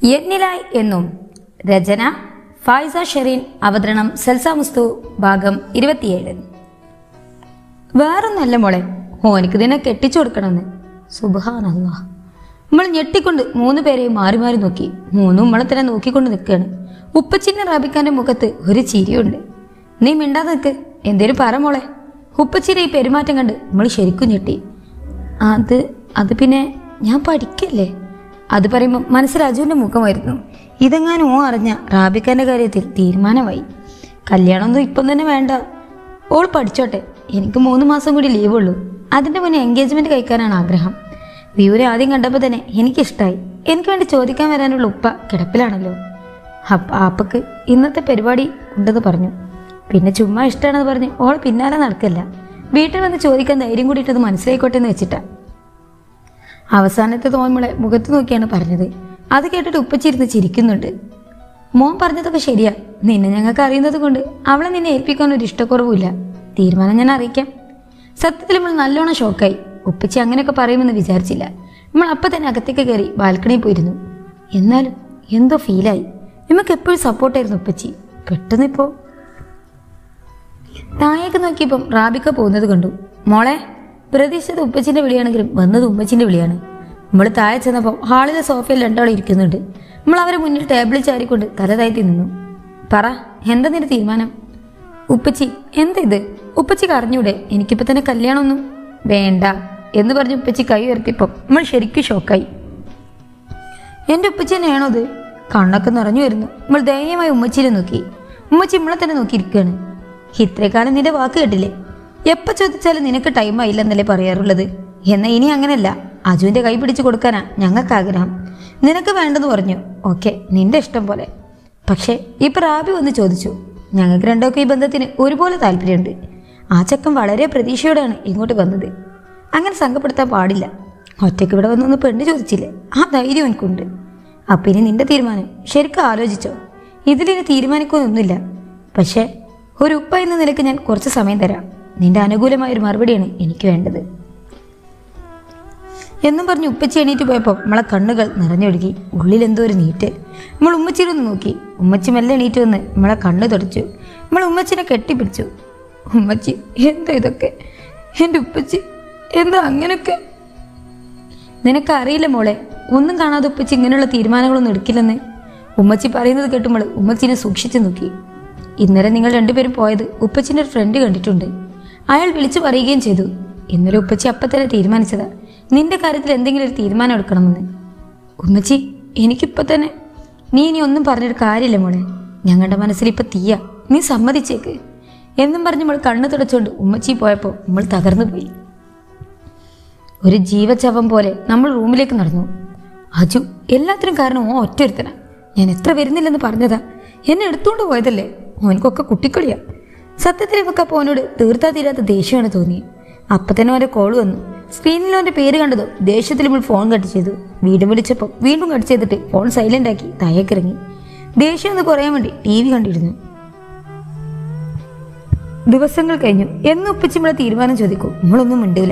യജ്ഞിലായ് എന്നും രചന ഫായിസ ഷെറീൻ അവതരണം സെൽസ മുസ്തു ഭാഗം ഇരുപത്തിയേഴ് വേറൊന്നല്ല മോളെ ഓനിക്ക് ഇതിനെ കെട്ടിച്ചു കൊടുക്കണമെന്ന് സുബാനല്ല നമ്മൾ ഞെട്ടിക്കൊണ്ട് മൂന്ന് പേരെയും മാറി മാറി നോക്കി മൂന്നും നമ്മളെ തന്നെ നോക്കിക്കൊണ്ട് നിൽക്കുകയാണ് ഉപ്പച്ചിന്റെ റാബിക്കാന്റെ മുഖത്ത് ഒരു ചിരിയുണ്ട് നീ മിണ്ടാതെ നിൽക്ക് എന്തേലും പറ മോളെ ഉപ്പച്ചിയുടെ ഈ പെരുമാറ്റം കണ്ട് നമ്മൾ ശരിക്കും ഞെട്ടി അത് അത് പിന്നെ ഞാൻ പഠിക്കല്ലേ അത് പറയുമ്പോൾ മനസ്സിൽ അജുവിന്റെ മുഖമായിരുന്നു ഇതെങ്ങാനും ഓ അറിഞ്ഞ റാബിക്കാന്റെ കാര്യത്തിൽ തീരുമാനമായി കല്യാണമൊന്നും ഇപ്പം തന്നെ വേണ്ട ഓൾ പഠിച്ചോട്ടെ എനിക്ക് മൂന്ന് മാസം കൂടി ലീവുള്ളൂ അതിന്റെ മുന്നേ എൻഗേജ്മെന്റ് കഴിക്കാനാണ് ആഗ്രഹം വ്യൂരെ ആദ്യം കണ്ടപ്പോൾ തന്നെ എനിക്കിഷ്ടമായി എനിക്ക് വേണ്ടി ചോദിക്കാൻ വരാനുള്ള ഉപ്പ കിടപ്പിലാണല്ലോ അപ്പ ആപ്പക്ക് ഇന്നത്തെ പരിപാടി ഉണ്ടെന്ന് പറഞ്ഞു പിന്നെ ചുമ്മാ ഇഷ്ടമാണെന്ന് പറഞ്ഞ് ഓൾ പിന്നാലെ നടക്കല്ല വീട്ടിൽ വന്ന് ചോദിക്കാൻ ധൈര്യം കൂടിയിട്ടത് മനസ്സിലായിക്കോട്ടെ എന്ന് വെച്ചിട്ടാ അവസാനത്തെ തോന്നുമ്പോളെ മുഖത്ത് നോക്കിയാണ് പറഞ്ഞത് അത് കേട്ടിട്ട് ഉപ്പച്ചിരുന്ന് ചിരിക്കുന്നുണ്ട് മോൻ പറഞ്ഞതൊക്കെ ശരിയാ നിന്നെ ഞങ്ങൾക്ക് അറിയുന്നത് കൊണ്ട് അവളെ നിന്നെ ഏൽപ്പിക്കാൻ ഒരു ഇഷ്ടക്കുറവുമില്ല തീരുമാനം ഞാൻ അറിയിക്കാം സത്യത്തിൽ നമ്മൾ നല്ലോണം ഷോക്കായി ഉപ്പച്ചി അങ്ങനെയൊക്കെ പറയുമെന്ന് വിചാരിച്ചില്ല നമ്മൾ അപ്പം തന്നെ അകത്തേക്ക് കയറി ബാൽക്കണിയിൽ പോയിരുന്നു എന്നാലും എന്തോ ഫീലായി നമുക്ക് എപ്പോഴും സപ്പോർട്ടായിരുന്നു ഉപ്പച്ചി പെട്ടെന്ന് ഇപ്പോൾ താഴേക്ക് നോക്കിയപ്പം റാബിക്ക പോകുന്നത് കണ്ടു മോളെ പ്രതീക്ഷിച്ചത് ഉപ്പച്ചിന്റെ വിളിയാണെങ്കിലും വന്നത് ഉമ്മച്ചിന്റെ വിളിയാണ് നമ്മൾ താഴെ ചെന്നപ്പോൾ ഹാളിലെ സോഫയിൽ രണ്ടാളും ഇരിക്കുന്നുണ്ട് നമ്മൾ അവരെ മുന്നിൽ ടേബിളിൽ ചാരിക്കൊണ്ട് തല താഴ്ത്തി നിന്നു പറ എന്താ നിന്റെ തീരുമാനം ഉപ്പച്ചി എന്താ ഇത് ഉപ്പച്ചിക്ക് അറിഞ്ഞൂടെ എനിക്കിപ്പോ തന്നെ കല്യാണമൊന്നും വേണ്ട എന്ന് പറഞ്ഞ് ഉപ്പച്ചി കൈ ഉയർത്തിയപ്പോൾ നമ്മൾ ശരിക്കും ഷോക്കായി എന്റെ ഉപ്പച്ചി തന്നെയാണോ അത് കണ്ണൊക്കെ നിറഞ്ഞു വരുന്നു നമ്മൾ ദയനീയമായി ഉമ്മച്ചിനെ നോക്കി ഉമ്മച്ചി നമ്മളെ തന്നെ നോക്കിയിരിക്കുകയാണ് ഇത്രേക്കാലം നിന്റെ വാക്ക് കേട്ടില്ലേ എപ്പോൾ ചോദിച്ചാലും നിനക്ക് ടൈം ആയില്ലെന്നല്ലേ പറയാറുള്ളത് എന്നാൽ ഇനി അങ്ങനെയല്ല അജുവിന്റെ കൈ പിടിച്ചു കൊടുക്കാനാ ഞങ്ങൾക്ക് ആഗ്രഹം നിനക്ക് വേണ്ടെന്ന് പറഞ്ഞു ഓക്കെ നിന്റെ ഇഷ്ടം പോലെ പക്ഷേ ഇപ്പൊ റാബി വന്ന് ചോദിച്ചു ഞങ്ങൾക്ക് രണ്ടൊക്കെ ഈ ബന്ധത്തിന് ഒരുപോലെ താല്പര്യമുണ്ട് ആ ചക്കൻ വളരെ പ്രതീക്ഷയോടെയാണ് ഇങ്ങോട്ട് വന്നത് അങ്ങനെ സംഘപ്പെടുത്താൻ പാടില്ല ഒറ്റയ്ക്ക് ഇവിടെ വന്നൊന്ന് പെണ്ണ് ചോദിച്ചില്ലേ ആ ധൈര്യം എനിക്കുണ്ട് അപ്പം ഇനി നിന്റെ തീരുമാനം ശരിക്കും ആലോചിച്ചോ ഇതിലിനി തീരുമാനിക്കൊന്നുമില്ല പക്ഷേ ഒരു ഉപ്പ എന്ന നിലയ്ക്ക് ഞാൻ കുറച്ച് സമയം തരാം നിന്റെ അനുകൂലമായ ഒരു മറുപടിയാണ് എനിക്ക് വേണ്ടത് എന്നും പറഞ്ഞ് ഉപ്പച്ചി എണീറ്റ് പോയപ്പോൾ നമ്മളെ കണ്ണുകൾ നിറഞ്ഞൊഴുകി ഉള്ളിൽ എന്തോ ഒരു നീറ്റ് നമ്മൾ ഉമ്മച്ചിയിലൊന്ന് നോക്കി ഉമ്മച്ചി മെല്ലെ എണീറ്റ് വന്ന് നമ്മളെ കണ്ണ് തുടച്ചു നമ്മൾ ഉമ്മച്ചിനെ കെട്ടിപ്പിടിച്ചു ഉമ്മച്ചി എന്താ ഇതൊക്കെ എൻ്റെ ഉപ്പച്ചി എന്താ അങ്ങനൊക്കെ നിനക്ക് അറിയില്ല മോളെ ഒന്നും കാണാതെ ഉപ്പച്ചി ഇങ്ങനെയുള്ള തീരുമാനങ്ങളൊന്നും എടുക്കില്ലെന്ന് ഉമ്മച്ചി പറയുന്നത് കേട്ടുമ്പോൾ ഉമ്മച്ചിനെ സൂക്ഷിച്ചു നോക്കി ഇന്നലെ നിങ്ങൾ രണ്ടുപേരും പോയത് ഉപ്പച്ചിൻ്റെ ഒരു ഫ്രണ്ട് കണ്ടിട്ടുണ്ട് അയാൾ വിളിച്ചു പറയുകയും ചെയ്തു ഇന്നലെ ഉപ്പച്ചി അപ്പം തന്നെ തീരുമാനിച്ചതാ നിന്റെ കാര്യത്തിൽ എന്തെങ്കിലും ഒരു തീരുമാനം എടുക്കണമെന്ന് ഉമ്മച്ചി എനിക്കിപ്പോൾ തന്നെ നീ ഇനി ഒന്നും പറഞ്ഞൊരു കാര്യമില്ല മോളെ ഞങ്ങളുടെ മനസ്സിൽ ഇപ്പം തീയ നീ സമ്മതിച്ചേക്ക് എന്നും പറഞ്ഞ് നമ്മൾ കണ്ണു തുടച്ചുകൊണ്ട് ഉമ്മച്ചി പോയപ്പോൾ നമ്മൾ തകർന്നു പോയി ഒരു ജീവചവം പോലെ നമ്മൾ റൂമിലേക്ക് നടന്നു അജു എല്ലാത്തിനും കാരണം ഓ ഒറ്റൊരുത്തന ഞാൻ എത്ര വരുന്നില്ലെന്ന് പറഞ്ഞതാ എന്നെ എടുത്തുകൊണ്ട് പോയതല്ലേ ഓനക്കൊക്കെ കുട്ടിക്കളിയാ സത്യത്തിൽ ഇവക്ക് അപ്പോൾ അവനോട് തീർത്താ തീരാത്ത ദേഷ്യമാണ് തോന്നി അപ്പം തന്നെ അവൻ്റെ കോൾ വന്നു സ്ക്രീനിൽ അവൻ്റെ പേര് കണ്ടതോ ദേഷ്യത്തിൽ നമ്മൾ ഫോൺ കട്ട് ചെയ്തു വീണ്ടും വിളിച്ചപ്പോൾ വീണ്ടും കട്ട് ചെയ്തിട്ട് ഫോൺ സൈലന്റ് ആക്കി താഴേക്കിറങ്ങി ദേഷ്യം ഒന്ന് കുറയാൻ വേണ്ടി ടി വി കണ്ടിരുന്നു ദിവസങ്ങൾ കഴിഞ്ഞു എന്ന് ഒപ്പിച്ച് നമ്മളെ തീരുമാനം ചോദിക്കും നമ്മളൊന്നും മിണ്ടില്ല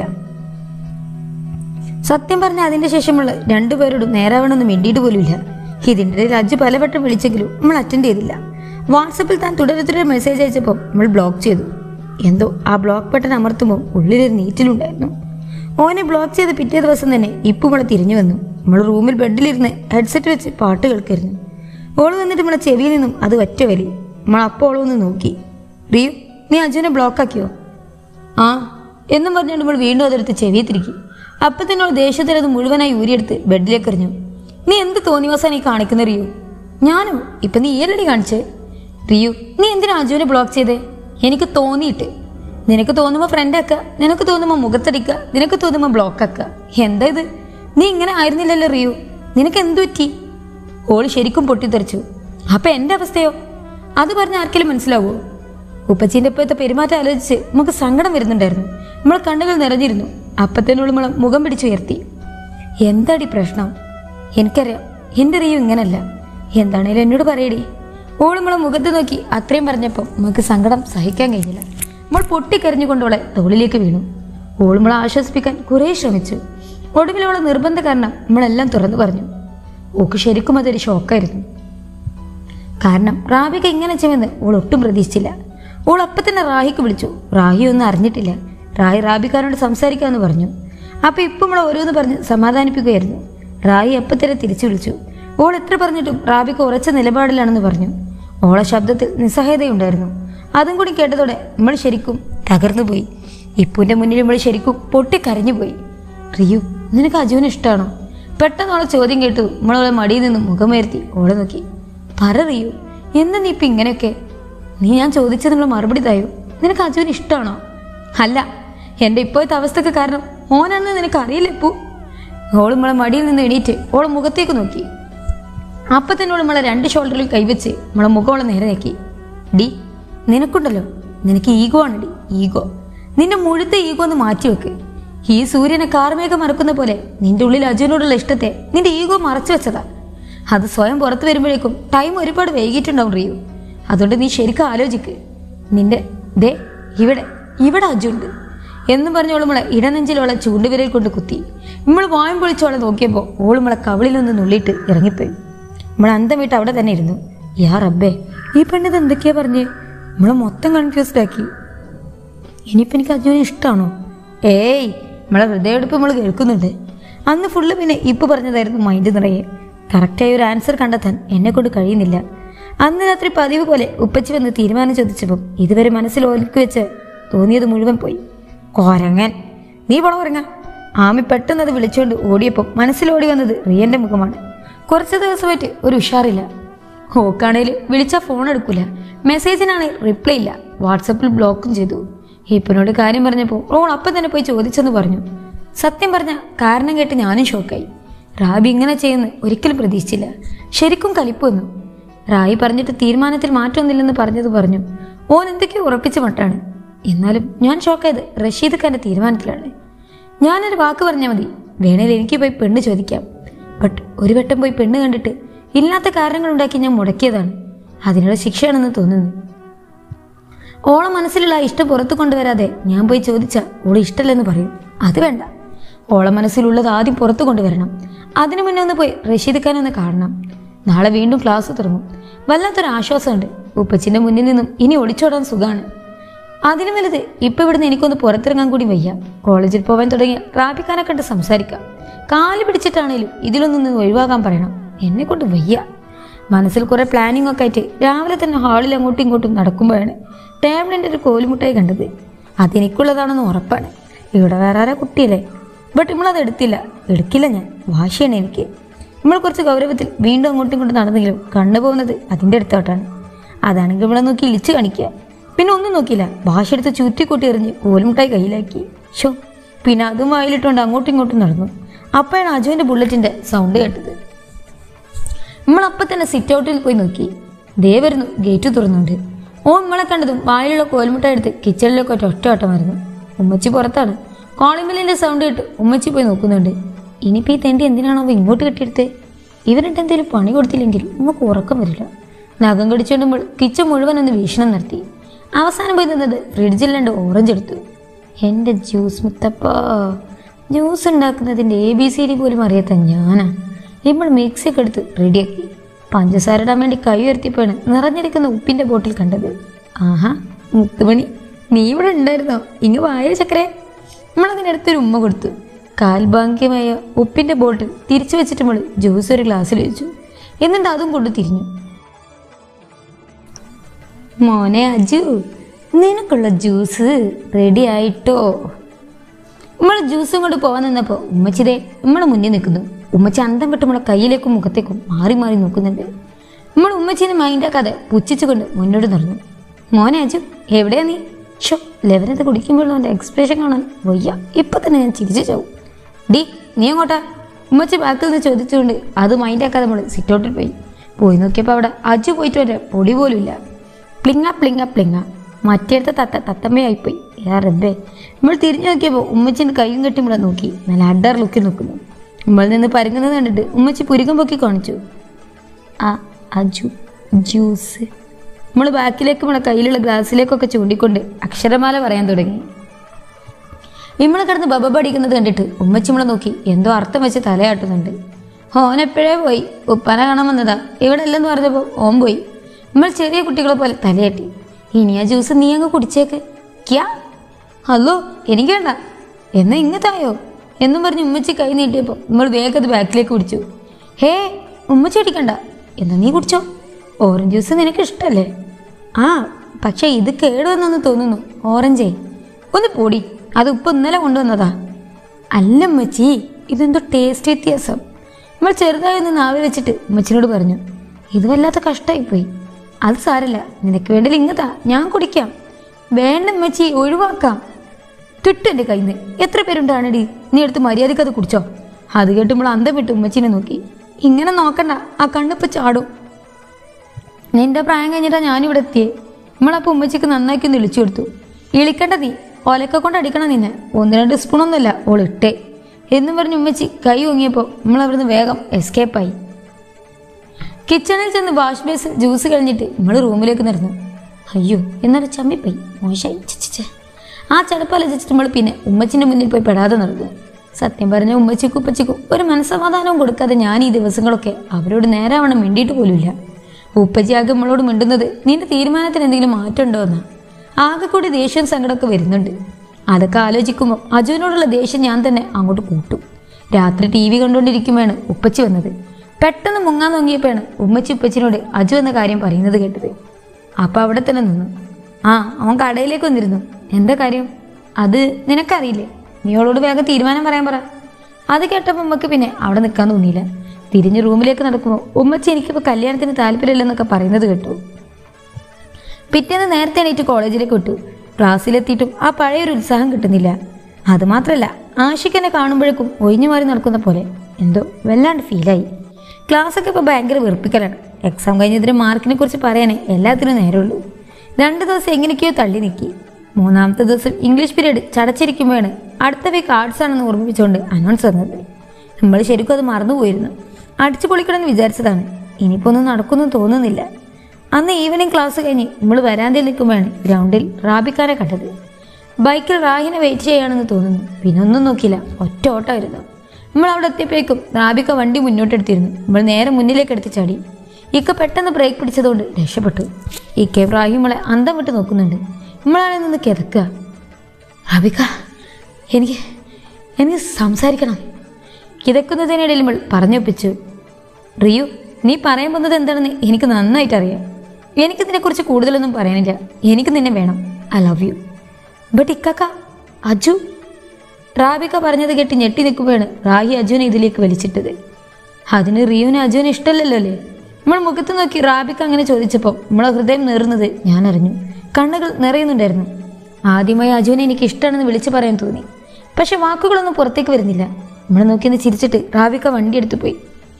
സത്യം പറഞ്ഞ അതിന്റെ ശേഷമുള്ള രണ്ടുപേരോടും നേരാവണമെന്ന് മിണ്ടിയിട്ട് പോലുമില്ല ഇതിൻ്റെ ഇടയിൽ അജു പലവട്ടം വിളിച്ചെങ്കിലും നമ്മൾ അറ്റൻഡ് ചെയ്തില്ല വാട്സപ്പിൽ താൻ തുടരെ തുടരെ മെസ്സേജ് അയച്ചപ്പോൾ നമ്മൾ ബ്ലോക്ക് ചെയ്തു എന്തോ ആ ബ്ലോക്ക് ബട്ടൺ അമർത്തുമ്പോൾ ഉള്ളിലൊരു നീറ്റിലുണ്ടായിരുന്നു ഓനെ ബ്ലോക്ക് ചെയ്ത പിറ്റേ ദിവസം തന്നെ ഇപ്പം നമ്മളെ തിരിഞ്ഞു വന്നു നമ്മൾ റൂമിൽ ബെഡിലിരുന്ന് ഹെഡ്സെറ്റ് വെച്ച് പാട്ട് കേൾക്കായിരുന്നു ഓള് വന്നിട്ട് നമ്മളെ ചെവിയിൽ നിന്നും അത് ഒറ്റ വലി നമ്മൾ അപ്പോൾ ഓളൊന്ന് നോക്കി റിയു നീ അജുവിനെ ബ്ലോക്കാക്കിയോ ആ എന്നും പറഞ്ഞുകൊണ്ട് നമ്മൾ വീണ്ടും അതെടുത്ത് ചെവിയെ തിരിക്കി അപ്പൊ തന്നെ അവൾ ദേഷ്യത്തിൽ അത് മുഴുവനായി ഊരിയെടുത്ത് ബെഡിലേക്ക് എറിഞ്ഞു നീ എന്ത് തോന്നിവാസാ നീ കാണിക്കുന്ന റിയു ഞാനോ ഇപ്പൊ നീ ഏലടി കാണിച്ചേ റിയു നീ എന്തിനാ അജുവിനെ ബ്ലോക്ക് ചെയ്തേ എനിക്ക് തോന്നിയിട്ട് നിനക്ക് തോന്നുമ്പോൾ ഫ്രണ്ട് ആക്കുക നിനക്ക് തോന്നുമ്പോൾ മുഖത്തടിക്കുക നിനക്ക് തോന്നുമ്പോൾ ബ്ലോക്ക് ആക്കുക എന്താ ഇത് നീ ഇങ്ങനെ ആയിരുന്നില്ലല്ലോ റിയു നിനക്ക് എന്തു പറ്റി ഓള് ശരിക്കും പൊട്ടിത്തെറിച്ചു അപ്പൊ എന്റെ അവസ്ഥയോ അത് പറഞ്ഞ ആർക്കെങ്കിലും മനസ്സിലാവോ ഉപ്പച്ചീൻ്റെ ഇപ്പോഴത്തെ പെരുമാറ്റം ആലോചിച്ച് നമുക്ക് സങ്കടം വരുന്നുണ്ടായിരുന്നു നമ്മളെ കണ്ണുകൾ നിറഞ്ഞിരുന്നു അപ്പത്തേനോട് നമ്മളെ മുഖം പിടിച്ചുയർത്തി എന്താടി പ്രശ്നം എനിക്കറിയാം എൻ്റെ റിയു ഇങ്ങനല്ല എന്താണേലും എന്നോട് പറയടി ഓൾ നമ്മളെ മുഖത്ത് നോക്കി അത്രയും പറഞ്ഞപ്പോൾ നമുക്ക് സങ്കടം സഹിക്കാൻ കഴിഞ്ഞില്ല നമ്മൾ പൊട്ടിക്കരഞ്ഞുകൊണ്ട് അവളെ തോളിലേക്ക് വീണു ഓൾ നമ്മളെ ആശ്വസിപ്പിക്കാൻ കുറേ ശ്രമിച്ചു ഒടുവിൽ അവളെ നിർബന്ധ കാരണം നമ്മളെല്ലാം തുറന്നു പറഞ്ഞു ഓക്ക് ശരിക്കും അതൊരു ഷോക്കായിരുന്നു കാരണം റാബിക ഇങ്ങനെ ചെയ്യുമെന്ന് ഓൾ ഒട്ടും പ്രതീക്ഷിച്ചില്ല ഓൾ അപ്പം തന്നെ റാഹിക്ക് വിളിച്ചു റാഹി ഒന്നും അറിഞ്ഞിട്ടില്ല റാഹി റാബിക്കാരനോട് സംസാരിക്കാമെന്ന് പറഞ്ഞു അപ്പം ഇപ്പം നമ്മൾ ഓരോന്ന് പറഞ്ഞ് സമാധാനിപ്പിക്കുകയായിരുന്നു റാഹി അപ്പം തന്നെ തിരിച്ചു വിളിച്ചു ഓൾ എത്ര പറഞ്ഞിട്ടും റാബിക്ക് ഉറച്ച നിലപാടിലാണെന്ന് പറഞ്ഞു ഓളെ ശബ്ദത്തിൽ നിസ്സഹായതയുണ്ടായിരുന്നു അതും കൂടി കേട്ടതോടെ നമ്മൾ ശരിക്കും തകർന്നു പോയി ഇപ്പുവിൻ്റെ മുന്നിൽ നമ്മൾ ശരിക്കും പൊട്ടിക്കരഞ്ഞു പോയി റിയു നിനക്ക് അജുവിനെ ഇഷ്ടമാണോ പെട്ടെന്ന് ഓളെ ചോദ്യം കേട്ടു നമ്മളോളെ മടിയിൽ നിന്ന് മുഖമുയർത്തി ഓളെ നോക്കി പറ റിയു എന്താ നീ ഇപ്പം ഇങ്ങനെയൊക്കെ നീ ഞാൻ ചോദിച്ചത് നമ്മൾ മറുപടി തായോ നിനക്ക് അജുവിന് ഇഷ്ടമാണോ അല്ല എൻ്റെ ഇപ്പോഴത്തെ അവസ്ഥക്ക് കാരണം ഓനാണെന്ന് നിനക്ക് അറിയില്ല ഇപ്പു ഓള് നമ്മളെ മടിയിൽ നിന്ന് എണീറ്റ് ഓളെ മുഖത്തേക്ക് നോക്കി അപ്പൊ തന്നെ ഓള് നമ്മളെ രണ്ട് ഷോൾഡറിൽ കൈവച്ച് നമ്മളെ മുഖോളെ നേരെയാക്കി ഡി നിനക്കുണ്ടല്ലോ നിനക്ക് ഈഗോ ആണ് ഡി ഈഗോ നിന്റെ മുഴുത്ത ഈഗോ ഒന്ന് മാറ്റി വെക്ക് ഈ സൂര്യനെ കാർമേഘം മറക്കുന്ന പോലെ നിന്റെ ഉള്ളിൽ അജുവിനോടുള്ള ഇഷ്ടത്തെ നിന്റെ ഈഗോ മറച്ചു വെച്ചതാ അത് സ്വയം പുറത്തു വരുമ്പോഴേക്കും ടൈം ഒരുപാട് വൈകിട്ടുണ്ടാവും റിയു അതുകൊണ്ട് നീ ശരിക്കും ആലോചിക്ക് നിന്റെ ദേ ഇവിടെ ഇവിടെ അജുണ്ട് എന്നും പറഞ്ഞ് ഓളുമളെ ഇടനെഞ്ചിലോളെ ചൂണ്ടുവിരൽ കൊണ്ട് കുത്തി നമ്മൾ വായം പൊളിച്ചോളെ നോക്കിയപ്പോൾ ഓളുമളെ കവിളിൽ നിന്ന് നുള്ളിയിട്ട് ഇറങ്ങിപ്പോയി നമ്മൾ അന്തം വിട്ട് അവിടെ തന്നെ ഇരുന്നു യാ റബ്ബേ ഈ പെണ്ണിത് എന്തൊക്കെയാ പറഞ്ഞ് നമ്മളെ മൊത്തം കൺഫ്യൂസ്ഡ് ആക്കി ഇനിയിപ്പോൾ എനിക്ക് അജുവിനെ ഇഷ്ടമാണോ ഏയ് നമ്മളെ ഹൃദയമെടുപ്പ് നമ്മൾ കേൾക്കുന്നുണ്ട് അന്ന് ഫുള്ള് പിന്നെ ഇപ്പം പറഞ്ഞതായിരുന്നു മൈൻഡ് നിറയെ കറക്റ്റായ ഒരു ആൻസർ കണ്ടെത്താൻ എന്നെ കൊണ്ട് കഴിയുന്നില്ല അന്ന് രാത്രി പതിവ് പോലെ ഉപ്പച്ചി വന്ന് തീരുമാനം ചോദിച്ചപ്പം ഇതുവരെ മനസ്സിൽ ഒതുക്കി വെച്ച് തോന്നിയത് മുഴുവൻ പോയി കൊരങ്ങൻ നീ പോണ കൊരങ്ങ ആമി പെട്ടെന്ന് അത് വിളിച്ചുകൊണ്ട് ഓടിയപ്പോൾ മനസ്സിലോടി വന്നത് റിയന്റെ മുഖമാണ് കുറച്ച് ദിവസമായിട്ട് ഒരു ഉഷാറില്ല ഓക്കാണേൽ വിളിച്ചാൽ ഫോൺ എടുക്കൂല മെസ്സേജിനാണെങ്കിൽ റിപ്ലൈ ഇല്ല വാട്സപ്പിൽ ബ്ലോക്കും ചെയ്തു ഹിപ്പനോട് കാര്യം പറഞ്ഞപ്പോൾ ഓൾ അപ്പം തന്നെ പോയി ചോദിച്ചെന്ന് പറഞ്ഞു സത്യം പറഞ്ഞ കാരണം കേട്ട് ഞാനും ഷോക്കായി റാബി ഇങ്ങനെ ചെയ്യുന്ന ഒരിക്കലും പ്രതീക്ഷിച്ചില്ല ശരിക്കും കലിപ്പ് വന്നു റായി പറഞ്ഞിട്ട് തീരുമാനത്തിൽ മാറ്റമൊന്നുമില്ലെന്ന് പറഞ്ഞത് പറഞ്ഞു ഓൻ എന്തൊക്കെയോ ഉറപ്പിച്ച മട്ടാണ് എന്നാലും ഞാൻ ഷോക്കായത് റഷീദ് ഖാന്റെ തീരുമാനത്തിലാണ് ഞാനൊരു വാക്ക് പറഞ്ഞാൽ മതി വേണേൽ എനിക്ക് പോയി പെണ്ണ് ചോദിക്കാം ബട്ട് ഒരു വട്ടം പോയി പെണ്ണ് കണ്ടിട്ട് ഇല്ലാത്ത കാരണങ്ങൾ ഉണ്ടാക്കി ഞാൻ മുടക്കിയതാണ് അതിനുള്ള ശിക്ഷയാണെന്ന് തോന്നുന്നു ഓളെ മനസ്സിലുള്ള ആ ഇഷ്ടം പുറത്തു കൊണ്ടുവരാതെ ഞാൻ പോയി ചോദിച്ചാൽ ഓളെ ഇഷ്ടമല്ലെന്ന് പറയും അത് വേണ്ട ഓളെ മനസ്സിലുള്ളത് ആദ്യം പുറത്തു കൊണ്ടുവരണം അതിനു മുന്നേ ഒന്ന് പോയി റഷീദ് ഖാൻ ഒന്ന് കാണണം നാളെ വീണ്ടും ക്ലാസ് തുടങ്ങും വല്ലാത്തൊരു ആശ്വാസമുണ്ട് ഉപ്പച്ചിന്റെ മുന്നിൽ നിന്നും ഇനി ഒളിച്ചോടാൻ സുഖമാണ് അതിനു വലുത് ഇപ്പൊ ഇവിടുന്ന് എനിക്കൊന്ന് പുറത്തിറങ്ങാൻ കൂടി വയ്യ കോളേജിൽ പോവാൻ തുടങ്ങിയ റാബിക്കാനെ കണ്ട് സംസാരിക്കാം കാല് പിടിച്ചിട്ടാണേലും ഇതിലൊന്നും ഒഴിവാക്കാൻ പറയണം എന്നെ കൊണ്ട് വയ്യ മനസ്സിൽ കുറെ പ്ലാനിങ് ഒക്കെ ആയിട്ട് രാവിലെ തന്നെ ഹാളിൽ അങ്ങോട്ടും ഇങ്ങോട്ടും നടക്കുമ്പോഴാണ് ടേബിളിൻ്റെ ഒരു കോലുമുട്ടായി കണ്ടത് അതെനിക്കുള്ളതാണെന്ന് ഉറപ്പാണ് ഇവിടെ വേറെ ആരാ കുട്ടിയല്ലേ ബട്ട് നമ്മളത് എടുത്തില്ല എടുക്കില്ല ഞാൻ വാശിയാണ് എനിക്ക് നമ്മൾ കുറച്ച് ഗൗരവത്തിൽ വീണ്ടും അങ്ങോട്ടും ഇങ്ങോട്ടും നടന്നെങ്കിലും കണ്ണു പോകുന്നത് അതിൻ്റെ അടുത്തോട്ടാണ് അതാണെങ്കിൽ ഇവിടെ നോക്കി ഇളിച്ച് കാണിക്കുക പിന്നെ ഒന്നും നോക്കിയില്ല ഭാഷ എടുത്ത് ചുറ്റിക്കൂട്ടി എറിഞ്ഞ് കോലുമുട്ടായി കയ്യിലാക്കി ഷോ പിന്നെ അതും വായിലിട്ടുകൊണ്ട് അങ്ങോട്ടും ഇങ്ങോട്ടും നടന്നു അപ്പോഴാണ് അജുവിൻ്റെ ബുള്ളറ്റിൻ്റെ സൗണ്ട് കേട്ടത് നമ്മൾ അപ്പം തന്നെ സിറ്റ് ഔട്ടിൽ പോയി നോക്കി ദേ വരുന്നു ഗേറ്റ് തുറന്നുണ്ട് ഓ നമ്മളെ കണ്ടതും വായിലുള്ള കോൽമുട്ട എടുത്ത് കിച്ചണിലേക്ക് ഒറ്റ ഒറ്റ ഓട്ടമായിരുന്നു ഉമ്മച്ചി പുറത്താണ് കോളിംബിലിന്റെ സൗണ്ട് കേട്ട് ഉമ്മച്ചി പോയി നോക്കുന്നുണ്ട് ഇനിയിപ്പോൾ ഈ തെണ്ടി എന്തിനാണോ അവ ഇങ്ങോട്ട് കെട്ടിയെടുത്തേ ഇവരുടെ എന്തെങ്കിലും പണി കൊടുത്തില്ലെങ്കിൽ നമുക്ക് ഉറക്കം വരില്ല നഖം കടിച്ചുകൊണ്ടുമ്പോൾ കിച്ചൺ മുഴുവൻ ഒന്ന് വീക്ഷണം നടത്തി അവസാനം പോയി നിന്നത് ഫ്രിഡ്ജിൽ രണ്ട് ഓറഞ്ച് എടുത്തു എൻ്റെ ജ്യൂസ് മുത്തപ്പ ജ്യൂസ് ഉണ്ടാക്കുന്നതിൻ്റെ എ ബി സി ഡി പോലും അറിയാത്ത ഞാനാ നമ്മൾ മിക്സിയൊക്കെ എടുത്ത് റെഡിയാക്കി പഞ്ചസാര ഇടാൻ വേണ്ടി കൈ ഉയർത്തിയപ്പോഴാണ് നിറഞ്ഞിരിക്കുന്ന ഉപ്പിൻ്റെ ബോട്ടിൽ കണ്ടത് ആഹാ മുത്തുമണി നീ ഇവിടെ ഉണ്ടായിരുന്നോ ഇങ്ങ് വായ ചക്കരെ നമ്മളതിനടുത്തൊരു ഉമ്മ കൊടുത്തു കാൽഭാഗ്യമായ ഉപ്പിൻ്റെ ബോട്ടിൽ തിരിച്ചു വെച്ചിട്ട് നമ്മൾ ജ്യൂസ് ഒരു ഗ്ലാസ്സിൽ വെച്ചു എന്നിട്ട് അതും കൊണ്ട് തിരിഞ്ഞു മോനെ അജു നിനക്കുള്ള ജ്യൂസ് റെഡി ആയിട്ടോ നമ്മൾ ജ്യൂസും കൊണ്ട് പോകാൻ നിന്നപ്പോൾ ഉമ്മച്ചിതേ നമ്മളെ മുന്നിൽ നിൽക്കുന്നു ഉമ്മച്ചി അന്തം വിട്ട് നമ്മളെ കയ്യിലേക്കും മുഖത്തേക്കും മാറി മാറി നോക്കുന്നുണ്ട് നമ്മൾ ഉമ്മച്ചിനെ മൈൻഡാക്കാതെ പുച്ഛിച്ചുകൊണ്ട് മുന്നോട്ട് നടന്നു മോനെ അജു എവിടെയാ നീ ഷോ ലെവനത് കുടിക്കുമ്പോൾ അവൻ്റെ എക്സ്പ്രഷൻ കാണാൻ വയ്യ ഇപ്പം തന്നെ ഞാൻ ചിരിച്ചു ചാവും ഡി നീ അങ്ങോട്ടാ ഉമ്മച്ചി ബാക്കിൽ നിന്ന് ചോദിച്ചുകൊണ്ട് അത് മൈൻഡാക്കാതെ നമ്മൾ സിറ്റൗട്ടിൽ പോയി പോയി നോക്കിയപ്പോൾ അവിടെ അജു പോയിട്ട് വരെ പൊടി പോലും ഇല്ല പ്ലിങ്ങ പ്ലിങ്ങ പ്ലിങ്ങ മറ്റേടത്തെ തത്ത തത്തമ്മയായിപ്പോയി യാ റബ്ബേ നമ്മൾ തിരിഞ്ഞു നോക്കിയപ്പോൾ ഉമ്മച്ചിൻ്റെ കൈയും കെട്ടി ഇവിടെ നോക്കി നല്ല അഡർ ലുക്കിൽ നോക്കുന്നു നമ്മൾ നിന്ന് പരുങ്ങുന്നത് കണ്ടിട്ട് ഉമ്മച്ചി പുരുകം പൊക്കി കാണിച്ചു ആ അജു ജ്യൂസ് നമ്മൾ ബാക്കിലേക്ക് നമ്മളെ കയ്യിലുള്ള ഗ്ലാസ്സിലേക്കൊക്കെ ചൂണ്ടിക്കൊണ്ട് അക്ഷരമാല പറയാൻ തുടങ്ങി ഇമ്മളെ കിടന്ന് ബബ അടിക്കുന്നത് കണ്ടിട്ട് ഉമ്മച്ചി നമ്മളെ നോക്കി എന്തോ അർത്ഥം വെച്ച് തലയാട്ടുന്നുണ്ട് ഓൻ എപ്പോഴേ പോയി ഉപ്പാനെ കാണാൻ വന്നതാ ഇവിടെ അല്ലെന്ന് പറഞ്ഞപ്പോൾ ഓൻ പോയി നമ്മൾ ചെറിയ കുട്ടികളെ പോലെ തലയാട്ടി ഇനി ആ ജ്യൂസ് നീ അങ്ങ് കുടിച്ചേക്ക് ക്യാ ഹലോ എനിക്ക് വേണ്ട എന്നാ ഇങ്ങത്തായോ എന്നും പറഞ്ഞ് ഉമ്മച്ചി കൈ നീട്ടിയപ്പോൾ നമ്മൾ വേഗം അത് ബാക്കിലേക്ക് കുടിച്ചു ഹേ ഉമ്മച്ചി അടിക്കണ്ട എന്നാ നീ കുടിച്ചോ ഓറഞ്ച് ജ്യൂസ് നിനക്ക് ഇഷ്ടല്ലേ ആ പക്ഷേ ഇത് കേടുവന്നെന്ന് തോന്നുന്നു ഓറഞ്ചേ ഒന്ന് പൊടി അത് ഉപ്പ് ഇന്നലെ കൊണ്ടുവന്നതാ അല്ല ഉമ്മച്ചി ഇതെന്തോ ടേസ്റ്റ് വ്യത്യാസം നമ്മൾ ചെറുതായി ഒന്ന് നാവിൽ വെച്ചിട്ട് ഉമ്മച്ചിനോട് പറഞ്ഞു ഇത് വല്ലാത്ത കഷ്ടമായിപ്പോയി അത് സാരല്ല നിനക്ക് വേണ്ടി ഇങ്ങതാ ഞാൻ കുടിക്കാം വേണ്ട ഉമ്മച്ചി ഒഴിവാക്കാം കിട്ടും എൻ്റെ കയ്യിൽ നിന്ന് എത്ര പേരുണ്ടാണടി നീ എടുത്ത് മര്യാദയ്ക്ക് അത് കുടിച്ചോ അത് കേട്ട് നമ്മൾ അന്തം വിട്ട് ഉമ്മച്ചിനെ നോക്കി ഇങ്ങനെ നോക്കണ്ട ആ കണ്ണിപ്പോൾ ചാടും നിന്റെ പ്രായം കഴിഞ്ഞിട്ടാ ഞാനിവിടെ എത്തിയേ നമ്മളപ്പോൾ ഉമ്മച്ചിക്ക് നന്നാക്കി ഒന്ന് ഇളിച്ചു കൊടുത്തു ഇളിക്കണ്ട നീ ഒലക്ക കൊണ്ട് അടിക്കണം നിന്നെ ഒന്ന് രണ്ട് സ്പൂണൊന്നുമല്ല ഓൾ ഇട്ടേ എന്നും പറഞ്ഞ് ഉമ്മച്ചി കൈ ഓങ്ങിയപ്പോൾ നമ്മൾ അവിടുന്ന് വേഗം എസ്കേപ്പായി കിച്ചണിൽ ചെന്ന് വാഷ് ബേസിൽ ജ്യൂസ് കഴിഞ്ഞിട്ട് നമ്മൾ റൂമിലേക്ക് നടന്നു അയ്യോ എന്നാലും ചമ്മിപ്പോയി മോശമായി ചിച്ചിച്ച് ആ ചടപ്പാലോചിച്ചിട്ട് നമ്മൾ പിന്നെ ഉമ്മച്ചിൻ്റെ മുന്നിൽ പോയി പെടാതെ നടന്നു സത്യം പറഞ്ഞ ഉമ്മച്ചിക്കും ഉപ്പച്ചിക്കും ഒരു മനസ്സമാധാനവും കൊടുക്കാതെ ഞാൻ ഈ ദിവസങ്ങളൊക്കെ അവരോട് നേരാവണ്ണം മിണ്ടിയിട്ട് പോലുമില്ല ഉപ്പച്ചി ആകെ നമ്മളോട് മിണ്ടുന്നത് നിന്റെ തീരുമാനത്തിന് എന്തെങ്കിലും മാറ്റം ഉണ്ടോ എന്നാ ആകെ കൂടി ദേഷ്യവും സങ്കടമൊക്കെ വരുന്നുണ്ട് അതൊക്കെ ആലോചിക്കുമ്പോൾ അജുവിനോടുള്ള ദേഷ്യം ഞാൻ തന്നെ അങ്ങോട്ട് കൂട്ടും രാത്രി ടി വി കണ്ടുകൊണ്ടിരിക്കുമ്പോഴാണ് ഉപ്പച്ചി വന്നത് പെട്ടെന്ന് മുങ്ങാൻ നോങ്ങിയപ്പോഴാണ് ഉമ്മച്ചി ഉപ്പച്ചിനോട് അജു എന്ന കാര്യം പറയുന്നത് കേട്ടത് അപ്പം അവിടെ തന്നെ നിന്നു ആ അവൻ കടയിലേക്ക് വന്നിരുന്നു എന്താ കാര്യം അത് നിനക്കറിയില്ലേ നീ അവളോട് വേഗം തീരുമാനം പറയാൻ പറ അത് കേട്ടപ്പോൾ ഉമ്മക്ക് പിന്നെ അവിടെ നിൽക്കാൻ തോന്നിയില്ല തിരിഞ്ഞ് റൂമിലേക്ക് നടക്കുമ്പോൾ ഉമ്മച്ചി എനിക്കിപ്പോൾ കല്യാണത്തിന് താല്പര്യമില്ലെന്നൊക്കെ പറയുന്നത് കേട്ടു പിറ്റേന്ന് നേരത്തെ എണീറ്റ് കോളേജിലേക്ക് വിട്ടു ക്ലാസ്സിലെത്തിയിട്ടും ആ പഴയൊരു ഉത്സാഹം കിട്ടുന്നില്ല അതുമാത്രമല്ല ആഷിഖ് കാണുമ്പോഴേക്കും ഒഴിഞ്ഞു മാറി നടക്കുന്ന പോലെ എന്തോ വല്ലാണ്ട് ഫീലായി ക്ലാസ്സൊക്കെ ഇപ്പോൾ ഭയങ്കര വെറുപ്പിക്കലാണ് എക്സാം കഴിഞ്ഞതിന് മാർക്കിനെ കുറിച്ച് പറയാനേ എല്ലാത്തിനും നേരമുള്ളൂ രണ്ട് ദിവസം എങ്ങനെയൊക്കെയോ തള്ളി നിൽക്കി മൂന്നാമത്തെ ദിവസം ഇംഗ്ലീഷ് പീരീഡ് ചടച്ചിരിക്കുമ്പോഴാണ് അടുത്ത വീക്ക് ആർട്സ് ആണെന്ന് ഓർമ്മിപ്പിച്ചുകൊണ്ട് അനൗൺസ് വന്നത് നമ്മൾ ശരിക്കും അത് മറന്നുപോയിരുന്നു അടിച്ചു പൊളിക്കണമെന്ന് വിചാരിച്ചതാണ് ഇനിയിപ്പോൾ ഒന്നും നടക്കുമെന്ന് തോന്നുന്നില്ല അന്ന് ഈവനിങ് ക്ലാസ് കഴിഞ്ഞ് നമ്മൾ വരാന്തയിൽ നിൽക്കുമ്പോഴാണ് ഗ്രൗണ്ടിൽ റാബിക്കാനെ കണ്ടത് ബൈക്കിൽ റാഹിനെ വെയിറ്റ് ചെയ്യാണെന്ന് തോന്നുന്നു പിന്നെ ഒന്നും നോക്കിയില്ല ഒറ്റ ഓട്ടമായിരുന്നു നമ്മൾ അവിടെ എത്തിയപ്പോഴേക്കും റാബിക്ക വണ്ടി മുന്നോട്ടെടുത്തിരുന്നു നമ്മൾ നേരെ മുന്നിലേക്ക് എടുത്ത് ചാടി ഇക്ക പെട്ടെന്ന് ബ്രേക്ക് പിടിച്ചതുകൊണ്ട് രക്ഷപ്പെട്ടു ഇക്കെ ഇബ്രാഹിം നമ്മളെ അന്തം വിട്ട് നോക്കുന്നുണ്ട് നമ്മളാണെ നിന്ന് കിതക്കുക റാബിക്ക എനിക്ക് എനിക്ക് സംസാരിക്കണം കിതക്കുന്നതിനിടയിൽ നമ്മൾ പറഞ്ഞൊപ്പിച്ചു റിയു നീ പറയാൻ പോകുന്നത് എന്താണെന്ന് എനിക്ക് നന്നായിട്ട് അറിയാം എനിക്ക് ഇതിനെക്കുറിച്ച് കൂടുതലൊന്നും പറയാനില്ല എനിക്ക് നിന്നെ വേണം ഐ ലവ് യു ബട്ട് ഇക്കാക്ക അജു റാബിക്ക പറഞ്ഞത് കേട്ട് ഞെട്ടി നിൽക്കുമ്പോഴാണ് റാഹി അജുവിനെ ഇതിലേക്ക് വലിച്ചിട്ടത് അതിന് റിയുവിന് അജുവിന് ഇഷ്ടമല്ലല്ലോ അല്ലേ നമ്മൾ മുഖത്ത് നോക്കി റാബിക്ക അങ്ങനെ ചോദിച്ചപ്പോൾ നമ്മളെ ഹൃദയം നേറുന്നത് ഞാൻ അറിഞ്ഞു കണ്ണുകൾ നിറയുന്നുണ്ടായിരുന്നു ആദ്യമായി അജുവിനെ എനിക്ക് ഇഷ്ടമാണെന്ന് വിളിച്ചു പറയാൻ തോന്നി പക്ഷെ വാക്കുകളൊന്നും പുറത്തേക്ക് വരുന്നില്ല നമ്മൾ നോക്കിയെന്ന് ചിരിച്ചിട്ട് റാബിക്ക വണ്ടി എടുത്തു പോയി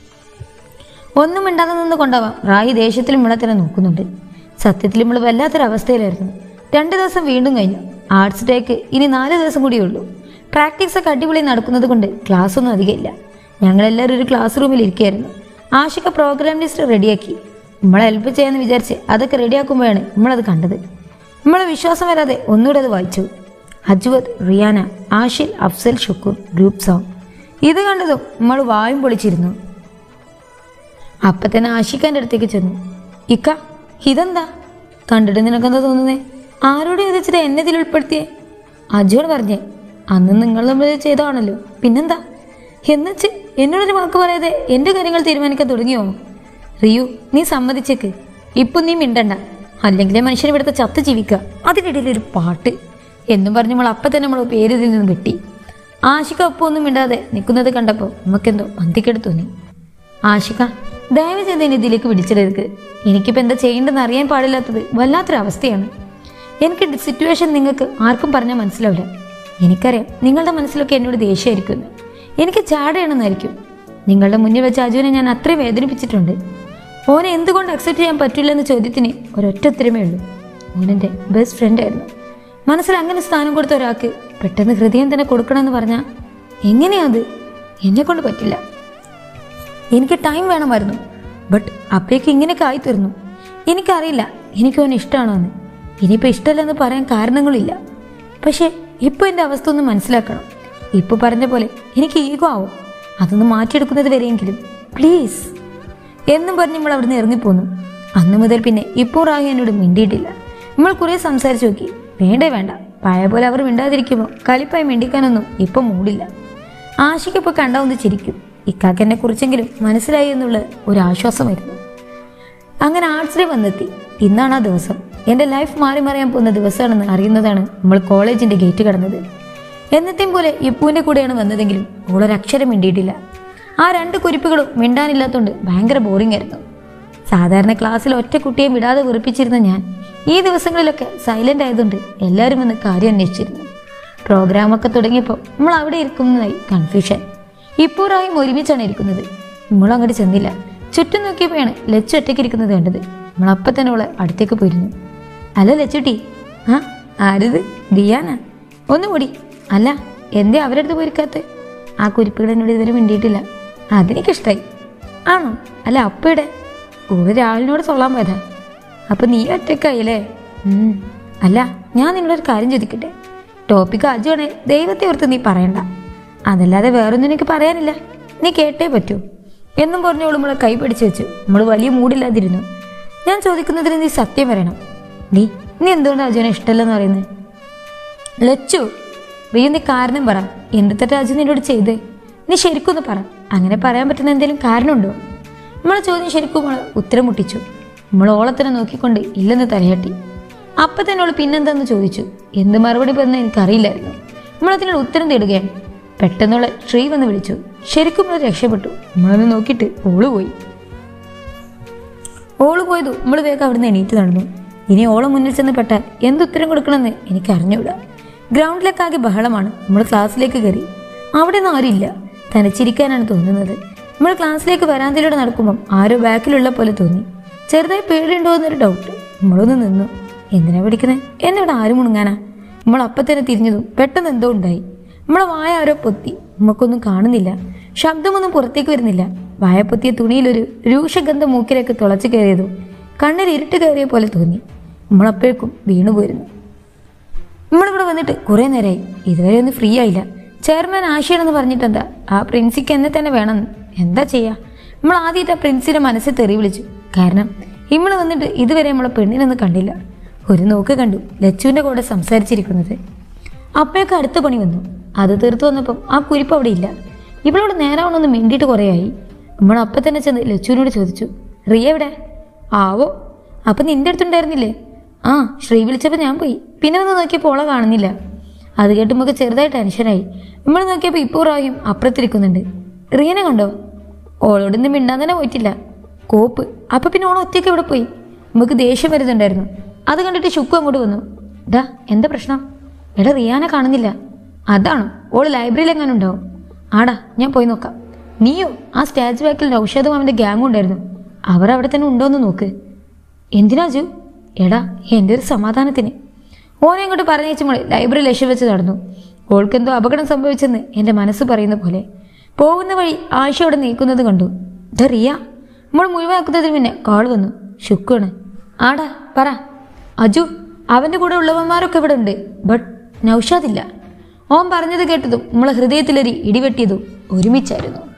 ഒന്നും മിണ്ടാതെ നിന്ന് കൊണ്ടാവാം റായി ദേഷ്യത്തിൽ നമ്മളെ തന്നെ നോക്കുന്നുണ്ട് സത്യത്തിൽ നമ്മൾ വല്ലാത്തൊരവസ്ഥയിലായിരുന്നു രണ്ട് ദിവസം വീണ്ടും കഴിഞ്ഞു ആർട്സ് ഡേക്ക് ഇനി നാല് ദിവസം കൂടിയേ ഉള്ളൂ പ്രാക്ടീസ് ഒക്കെ അടിപൊളി നടക്കുന്നത് കൊണ്ട് ക്ലാസ് ഒന്നും അധികമില്ല ഞങ്ങളെല്ലാവരും ഒരു ക്ലാസ് റൂമിൽ ഇരിക്കുകയായിരുന്നു ആഷിക പ്രോഗ്രാം ലിസ്റ്റ് റെഡിയാക്കി നമ്മളെ ഹെൽപ്പ് ചെയ്യാമെന്ന് വിചാരിച്ച് അതൊക്കെ റെഡിയാക്കുമ്പോഴാണ് നമ്മളത് കണ്ടത് നമ്മളെ വിശ്വാസം വരാതെ ഒന്നുകൂടെ അത് വായിച്ചു അജ്വദ് റിയാന ആഷിൽ അഫ്സൽ ഷുക്കൂർ ഗ്രൂപ്പ് സോങ് ഇത് കണ്ടതും നമ്മൾ വായും പൊളിച്ചിരുന്നു അപ്പം തന്നെ ആഷിഖാൻ്റെ അടുത്തേക്ക് ചെന്നു ഇക്ക ഇതെന്താ കണ്ടിട്ട് നിനക്കെന്താ തോന്നുന്നേ ആരോട് ചോദിച്ചിട്ട് എന്നെ ഇതിൽ ഉൾപ്പെടുത്തിയേ അജുവോട് പറഞ്ഞേ അന്ന് നിങ്ങൾ നമ്മൾ ചെയ്തതാണല്ലോ പിന്നെന്താ എന്നുവെച്ച് എന്നോടൊരു വാക്ക് പറയാതെ എൻ്റെ കാര്യങ്ങൾ തീരുമാനിക്കാൻ തുടങ്ങിയോ റിയു നീ സമ്മതിച്ചേക്ക് ഇപ്പം നീ മിണ്ടണ്ട അല്ലെങ്കിലേ മനുഷ്യനെ ഇവിടുത്തെ ചത്ത് ജീവിക്കുക അതിനിടയിൽ ഒരു പാട്ട് എന്നും പറഞ്ഞ് നമ്മൾ അപ്പം തന്നെ നമ്മൾ പേര് ഇതിൽ നിന്ന് വെട്ടി ആഷിക ഒപ്പം ഒന്നും മിണ്ടാതെ നിൽക്കുന്നത് കണ്ടപ്പോൾ നമുക്കെന്തോ പന്തിക്കെടുത്ത് തോന്നി ആഷിക ദയവ് ചെയ്ത് എന്നെ ഇതിലേക്ക് പിടിച്ചിടരുത് എനിക്കിപ്പോൾ എന്താ ചെയ്യേണ്ടതെന്ന് അറിയാൻ പാടില്ലാത്തത് വല്ലാത്തൊരവസ്ഥയാണ് എനിക്ക് സിറ്റുവേഷൻ നിങ്ങൾക്ക് ആർക്കും പറഞ്ഞാൽ മനസ്സിലാവില്ല എനിക്കറിയാം നിങ്ങളുടെ മനസ്സിലൊക്കെ എന്നോട് ദേഷ്യമായിരിക്കുമെന്ന് എനിക്ക് ചാടയാണെന്നായിരിക്കും നിങ്ങളുടെ മുന്നിൽ വെച്ച് അജുവിനെ ഞാൻ അത്രയും വേദനിപ്പിച്ചിട്ടുണ്ട് ഓനെ എന്തുകൊണ്ട് അക്സെപ്റ്റ് ചെയ്യാൻ പറ്റില്ല എന്ന ചോദ്യത്തിന് ഒരൊറ്റ ഉത്തരമേ ഉള്ളൂ ഓനെൻ്റെ ബെസ്റ്റ് ഫ്രണ്ട് ആയിരുന്നു മനസ്സിൽ അങ്ങനെ സ്ഥാനം കൊടുത്ത ഒരാൾക്ക് പെട്ടെന്ന് ഹൃദയം തന്നെ കൊടുക്കണമെന്ന് പറഞ്ഞാൽ എങ്ങനെയാ അത് എന്നെ കൊണ്ട് പറ്റില്ല എനിക്ക് ടൈം വേണമായിരുന്നു ബട്ട് അപ്പോഴേക്ക് ഇങ്ങനെയൊക്കെ ആയിത്തീർന്നു എനിക്കറിയില്ല എനിക്ക് അവനെ ഇഷ്ടമാണോ എന്ന് ഇനിയിപ്പോൾ ഇഷ്ടമല്ലെന്ന് പറയാൻ കാരണങ്ങളില്ല പക്ഷേ ഇപ്പോൾ എൻ്റെ അവസ്ഥ ഒന്ന് മനസ്സിലാക്കണം ഇപ്പോൾ പറഞ്ഞ പോലെ എനിക്ക് ഈഗോ ആവും അതൊന്ന് മാറ്റിയെടുക്കുന്നത് വരെയെങ്കിലും പ്ലീസ് എന്നും പറഞ്ഞ് നമ്മൾ അവിടുന്ന് ഇറങ്ങിപ്പോന്നു അന്ന് മുതൽ പിന്നെ ഇപ്പോൾ റാഹി എന്നോട് മിണ്ടിയിട്ടില്ല നമ്മൾ കുറേ സംസാരിച്ചു നോക്കി വേണ്ടേ വേണ്ട പഴയ പോലെ അവർ മിണ്ടാതിരിക്കുമ്പോൾ കളിപ്പായി മിണ്ടിക്കാനൊന്നും ഇപ്പം മൂടില്ല ആശയ്ക്കിപ്പോൾ കണ്ടാവുന്ന ചിരിക്കും ഇക്കാക്കെന്നെ കുറിച്ചെങ്കിലും മനസ്സിലായി എന്നുള്ള ഒരു ആശ്വാസമായിരുന്നു അങ്ങനെ ആർട്സ് ഡേ വന്നെത്തി ഇന്നാണ് ആ ദിവസം എൻ്റെ ലൈഫ് മാറി മറിയാൻ പോകുന്ന ദിവസമാണെന്ന് അറിയുന്നതാണ് നമ്മൾ കോളേജിൻ്റെ ഗേറ്റ് കടന്നത് എന്നത്തെയും പോലെ ഇപ്പുവിൻ്റെ കൂടെയാണ് വന്നതെങ്കിലും ഓളൊരക്ഷരം മിണ്ടിയിട്ടില്ല ആ രണ്ട് കുരിപ്പുകളും മിണ്ടാനില്ലാത്തതുകൊണ്ട് ഭയങ്കര ബോറിംഗ് ആയിരുന്നു സാധാരണ ക്ലാസ്സിൽ ഒറ്റ കുട്ടിയെ വിടാതെ വെറുപ്പിച്ചിരുന്ന ഞാൻ ഈ ദിവസങ്ങളിലൊക്കെ സൈലൻ്റ് ആയതുകൊണ്ട് എല്ലാവരും വന്ന് കാര്യം അന്വേഷിച്ചിരുന്നു പ്രോഗ്രാമൊക്കെ തുടങ്ങിയപ്പോൾ നമ്മൾ അവിടെ ഇരിക്കുന്നതായി കൺഫ്യൂഷൻ ഇപ്പോഴായും ഒരുമിച്ചാണ് ഇരിക്കുന്നത് നമ്മൾ അങ്ങോട്ട് ചെന്നില്ല ചുറ്റും നോക്കിയപ്പോഴാണ് ലച്ചു ഒറ്റയ്ക്ക് ഇരിക്കുന്നത് കണ്ടത് നമ്മൾ അപ്പം തന്നെ അവളെ അടുത്തേക്ക് പോയിരുന്നു അല്ല ലച്ചുട്ടി ആ ആരിത് ദിയാനാ ഒന്നുകൂടി അല്ല എന്തേ അവരടുത്ത് പോയിരിക്കാത്ത ആ കുരിപ്പുകൾ എന്നോട് ഇതുവരെ മിണ്ടിയിട്ടില്ല അതെനിക്കിഷ്ടായി ആണോ അല്ല അപ്പയുടെ ഒരാളിനോട് തൊള്ളാൻ പോയതാ അപ്പൊ നീ ഒറ്റക്കായില്ലേ ഉം. അല്ല ഞാൻ നിന്നോടൊരു കാര്യം ചോദിക്കട്ടെ ടോപ്പിക് അജുവാണേ ദൈവത്തെ ഓർത്ത് നീ പറയണ്ട അതല്ലാതെ വേറൊന്നും എനിക്ക് പറയാനില്ല നീ കേട്ടേ പറ്റൂ എന്നും പറഞ്ഞോളൂ നമ്മളെ കൈ പിടിച്ചു വെച്ചു നമ്മൾ വലിയ മൂടില്ലാതിരുന്നു ഞാൻ ചോദിക്കുന്നതിന് നീ സത്യം പറയണം നീ നീ എന്തുകൊണ്ടാണ് അജുവിനെ ഇഷ്ടമല്ലെന്ന് പറയുന്നത് ലച്ചു റിയ നീ കാരണം പറ എന്ത് തെറ്റാ അജു നിന്നോട് ചെയ്തേ നീ ശരിക്കൊന്ന് പറ അങ്ങനെ പറയാൻ പറ്റുന്ന എന്തെങ്കിലും കാരണമുണ്ടോ നമ്മളെ ചോദ്യം ശരിക്കും അവളെ ഉത്തരം മുട്ടിച്ചു നമ്മൾ ഓളത്തിനെ നോക്കിക്കൊണ്ട് ഇല്ലെന്ന് തലയാട്ടി അപ്പം തന്നെ അവൾ പിന്നെന്താന്ന് ചോദിച്ചു എന്ത് മറുപടി പറഞ്ഞാൽ എനിക്കറിയില്ലായിരുന്നു നമ്മളതിനുള്ള ഉത്തരം തേടുകയാണ് പെട്ടെന്നുള്ള ശ്രീ വന്ന് വിളിച്ചു ശരിക്കും നമ്മൾ രക്ഷപ്പെട്ടു നമ്മളൊന്ന് നോക്കിയിട്ട് ഓള് പോയി ഓള് പോയതു നമ്മൾ വേഗം അവിടുന്ന് എണീറ്റ് നടന്നു ഇനി ഓളെ മുന്നിൽ ചെന്ന് പെട്ടാൽ എന്തുത്തരം കൊടുക്കണമെന്ന് എനിക്ക് അറിഞ്ഞൂടാ ഗ്രൗണ്ടിലേക്കാകെ ബഹളമാണ് നമ്മൾ ക്ലാസ്സിലേക്ക് കയറി അവിടെ ഒന്നും ആരുമില്ല തനിച്ചിരിക്കാനാണ് തോന്നുന്നത് നമ്മൾ ക്ലാസ്സിലേക്ക് വരാന്തയിലൂടെ നടക്കുമ്പം ആരോ ബാക്കിലുള്ള പോലെ തോന്നി ചെറുതായി പേടിയുണ്ടോ എന്നൊരു ഡൗട്ട് നമ്മളൊന്ന് നിന്നു എന്തിനാ പഠിക്കുന്നത് എന്നോട് ആരും മുണങ്ങാനാ നമ്മൾ അപ്പം തന്നെ തിരിഞ്ഞതും പെട്ടെന്ന് എന്തോ ഉണ്ടായി നമ്മളെ വായ ആരോ പൊത്തി നമുക്കൊന്നും കാണുന്നില്ല ശബ്ദമൊന്നും പുറത്തേക്ക് വരുന്നില്ല വായ പൊത്തിയ തുണിയിലൊരു രൂക്ഷഗന്ധം മൂക്കിലേക്ക് തുളച്ചു കയറിയതും കണ്ണിൽ ഇരുട്ട് കയറിയ പോലെ തോന്നി നമ്മളപ്പോഴേക്കും വീണുപോയിരുന്നു നമ്മളിവിടെ വന്നിട്ട് കുറേ നേരമായി ഇതുവരെ ഒന്ന് ഫ്രീ ആയില്ല ചെയർമാൻ ആശയാണെന്ന് പറഞ്ഞിട്ടെന്താ ആ പ്രിൻസിക്ക് എന്നെ തന്നെ വേണം എന്താ ചെയ്യാ നമ്മൾ ആദ്യമായിട്ട് ആ പ്രിൻസിന്റെ മനസ്സിൽ തെറി വിളിച്ചു കാരണം നമ്മൾ വന്നിട്ട് ഇതുവരെ നമ്മളെ പെണ്ണിനൊന്നും കണ്ടില്ല ഒരു നോക്ക് കണ്ടു ലച്ചുവിന്റെ കൂടെ സംസാരിച്ചിരിക്കുന്നത് അപ്പോഴൊക്കെ അടുത്ത പണി വന്നു അത് തീർത്തു വന്നപ്പം ആ കുരിപ്പ് അവിടെ ഇല്ല ഇവളോട് നേരാവണമെന്ന് മിണ്ടിയിട്ട് കുറേയായി നമ്മൾ അപ്പം തന്നെ ചെന്ന് ലച്ചുവിനോട് ചോദിച്ചു റിയ എവിടെ ആവോ അപ്പം നിന്റെ അടുത്തുണ്ടായിരുന്നില്ലേ ആ ശ്രീ വിളിച്ചപ്പോൾ ഞാൻ പോയി പിന്നെ വന്ന് നോക്കിയപ്പോൾ ഓളെ കാണുന്നില്ല അത് കേട്ട് നമുക്ക് ചെറുതായി ടെൻഷനായി നമ്മൾ നോക്കിയപ്പോൾ ഇപ്പോൾ റായും അപ്പുറത്തിരിക്കുന്നുണ്ട് റിയനെ കണ്ടോ ഓളോട് ഇന്ന് മിണ്ടാൻ തന്നെ പോയിട്ടില്ല കോപ്പ് അപ്പം പിന്നെ ഓൾ ഒറ്റയ്ക്ക് എവിടെ പോയി നമുക്ക് ദേഷ്യം വരുന്നുണ്ടായിരുന്നു അത് കണ്ടിട്ട് ശുക്കു അങ്ങോട്ട് വന്നു ഡാ എന്താ പ്രശ്നം എടാ റിയാനെ കാണുന്നില്ല അതാണോ ഓള് ലൈബ്രറിയിൽ എങ്ങനെ ഉണ്ടാവും ആടാ ഞാൻ പോയി നോക്കാം നീയോ ആ സ്റ്റേജ് ബാക്കിൽ നൗഷാദും അവൻ്റെ ഗ്യാങ്ങും ഉണ്ടായിരുന്നു അവർ അവിടെ തന്നെ ഉണ്ടോയെന്ന് നോക്ക് എന്തിനാ ജു എടാ എൻ്റെ ഒരു സമാധാനത്തിന് ഓനെ അങ്ങോട്ട് പറഞ്ഞേച്ച് മോളെ ലൈബ്രറി ലക്ഷ്യം വെച്ച് നടന്നു ഓൾക്കെന്തോ അപകടം സംഭവിച്ചെന്ന് എൻ്റെ മനസ്സ് പറയുന്ന പോലെ പോകുന്ന വഴി ആയിഷ അവിടെ നീക്കുന്നത് കണ്ടു ഇതാ റിയ നമ്മൾ മുഴുവനാക്കുന്നതിന് മുന്നേ കാൾ വന്നു ശുക്കാണ് ആടാ പറ അജു അവൻ്റെ കൂടെ ഉള്ളവന്മാരൊക്കെ ഇവിടെ ഉണ്ട് ബട്ട് നൗഷാദില്ല ഓൻ പറഞ്ഞത് കേട്ടതും നമ്മളെ ഹൃദയത്തിലൊരു ഇടിവെട്ടിയതും ഒരുമിച്ചായിരുന്നു